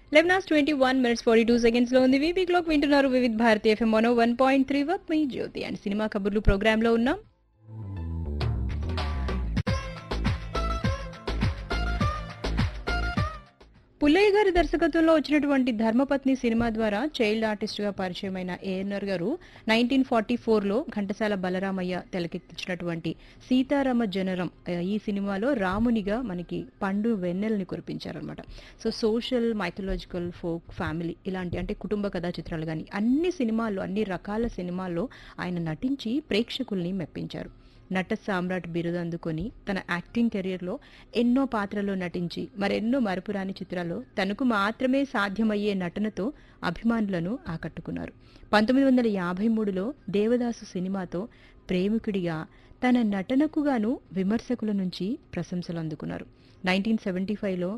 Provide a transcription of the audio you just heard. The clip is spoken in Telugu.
eleven hours twenty one minutes forty two seconds లో ఉంది వీవీ క్లాక్ వింటున్నారు వివిధ్ భారతి ఎఫ్ఎం మనో వన్ పాయింట్ త్రీ వర్క్ మీ జ్యోతి అండ్ సినిమా కబుర్లు ప్రోగ్రామ్ లో ఉన్నాం పుల్లయ్య గారి దర్శకత్వంలో వచ్చినటువంటి ధర్మపత్ని సినిమా ద్వారా చైల్డ్ ఆర్టిస్ట్ గా పరిచయమైన ఏఎన్ఆర్ గారు నైన్టీన్ ఫార్టీ ఫోర్లో ఘంటసాల బలరామయ్య తెలకెక్కించినటువంటి సీతారామ జనరం ఆ, ఈ సినిమాలో రామునిగా మనకి పండు వెన్నెల్ని కురిపించారనమాట so social mythological folk family ఇలాంటి అంటే కుటుంబ కథా చిత్రాలు కానీ అన్ని సినిమాల్లో అన్ని రకాల సినిమాల్లో ఆయన నటించి ప్రేక్షకుల్ని మెప్పించారు నట సామ్రాట్ బిరుదు అందుకొని తన యాక్టింగ్ కెరియర్లో ఎన్నో పాత్రల్లో నటించి మరెన్నో మరపురాని చిత్రాల్లో తనకు మాత్రమే సాధ్యమయ్యే నటనతో అభిమానులను ఆకట్టుకున్నారు పంతొమ్మిది వందల యాభై మూడులో దేవదాసు సినిమాతో ప్రేమికుడిగా తన నటనకు గాను విమర్శకుల నుంచి ప్రశంసలు అందుకున్నారు నైన్టీన్ సెవెంటీ ఫైవ్లో